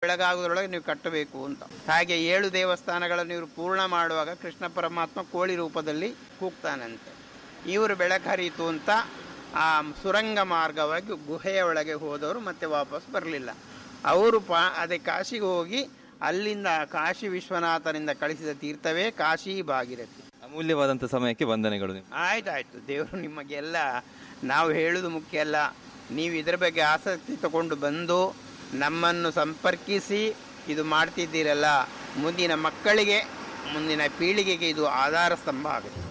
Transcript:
ಬೆಳಗಾಗುವುದರೊಳಗೆ ನೀವು ಕಟ್ಟಬೇಕು ಅಂತ ಹಾಗೆ ಏಳು ದೇವಸ್ಥಾನಗಳನ್ನು ಇವರು ಪೂರ್ಣ ಮಾಡುವಾಗ ಕೃಷ್ಣ ಪರಮಾತ್ಮ ಕೋಳಿ ರೂಪದಲ್ಲಿ ಕೂಗ್ತಾನಂತೆ ಇವರು ಬೆಳಕರಿತು ಅಂತ ಆ ಸುರಂಗ ಮಾರ್ಗವಾಗಿ ಗುಹೆಯ ಒಳಗೆ ಹೋದವರು ಮತ್ತೆ ವಾಪಸ್ ಬರಲಿಲ್ಲ ಅವರು ಪಾ ಅದೇ ಕಾಶಿಗೆ ಹೋಗಿ ಅಲ್ಲಿಂದ ಕಾಶಿ ವಿಶ್ವನಾಥನಿಂದ ಕಳಿಸಿದ ತೀರ್ಥವೇ ಕಾಶಿ ಭಾಗಿರಥಿ ಅಮೂಲ್ಯವಾದಂಥ ಸಮಯಕ್ಕೆ ವಂದನೆಗಳು ನಿಮ್ಗೆ ಆಯ್ತಾಯ್ತು ದೇವರು ನಿಮಗೆಲ್ಲ ನಾವು ಹೇಳುವುದು ಮುಖ್ಯ ಅಲ್ಲ ನೀವು ಇದರ ಬಗ್ಗೆ ಆಸಕ್ತಿ ತಗೊಂಡು ಬಂದು ನಮ್ಮನ್ನು ಸಂಪರ್ಕಿಸಿ ಇದು ಮಾಡ್ತಿದ್ದೀರಲ್ಲ ಮುಂದಿನ ಮಕ್ಕಳಿಗೆ ಮುಂದಿನ ಪೀಳಿಗೆಗೆ ಇದು ಆಧಾರ ಸ್ತಂಭ ಆಗುತ್ತೆ